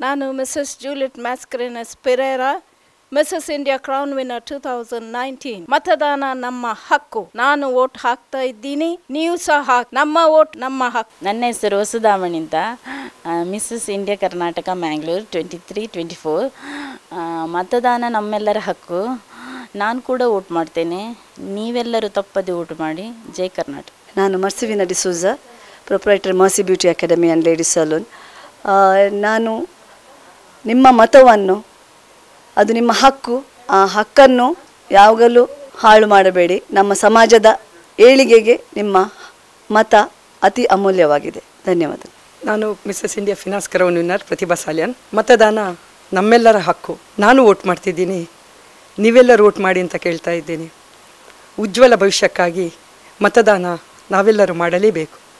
ನಾನು Mrs Juliet Mascarenhas Pereira Mrs India crown winner two thousand nineteen ಮತದಾನ ನಮ್ಮ ಹಕ್ಕು ನಾನು ವೋಟ್ ಹಾಕ್ತಾ ಇದ್ದೀನಿ ನೀವು ಸಹ ಹಾಕ್ ನಮ್ಮ ವೋಟ್ ನಮ್ಮ ಹಕ್ಕು ನನ್ನ ಹೆಸರು ವಸುಧಾಮಣಿ ಅಂತ Mrs India Karnataka Mangalore twenty three twenty four ಮತದಾನ ನಮ್ಮೆಲ್ಲರ ಹಕ್ಕು ನಾನು ಕೂಡ ವೋಟ್ ಮಾಡ್ತೇನೆ ನೀವೆಲ್ಲರೂ ತಪ್ಪದೆ ವೋಟ್ ಮಾಡಿ ಜೈ ಕರ್ನಾಟಕ ನಾನು Mercivina D'Souza proprietor Mercy beauty academy and ladies salon ನಾನು ನಿಮ್ಮ ಮತವನ್ನು ಅದು ನಿಮ್ಮ ಹಕ್ಕು ಆ ಹಕ್ಕನ್ನು ಯಾವಾಗಲೂ ಹಾಳು ಮಾಡಬೇಡಿ ನಮ್ಮ ಸಮಾಜದ ಏಳಿಗೆಗೆ ನಿಮ್ಮ ಮತ ಅತಿ ಅಮೂಲ್ಯವಾಗಿದೆ ಧನ್ಯವಾದ ನಾನು Mrs India finance crown winner Prathibha Salian ಮತದಾನ ನಮ್ಮೆಲ್ಲರ ಹಕ್ಕು ನಾನು ವೋಟ್ ಮಾಡ್ತಿದ್ದೀನಿ ನೀವೆಲ್ಲರೂ ವೋಟ್ ಮಾಡಿ ಅಂತ ಕೇಳ್ತಾ ಇದ್ದೀನಿ ಉಜ್ವಲ ಭವಿಷ್ಯಕ್ಕಾಗಿ ಮತದಾನ ನಾವೆಲ್ಲರೂ ಮಾಡಲೇಬೇಕು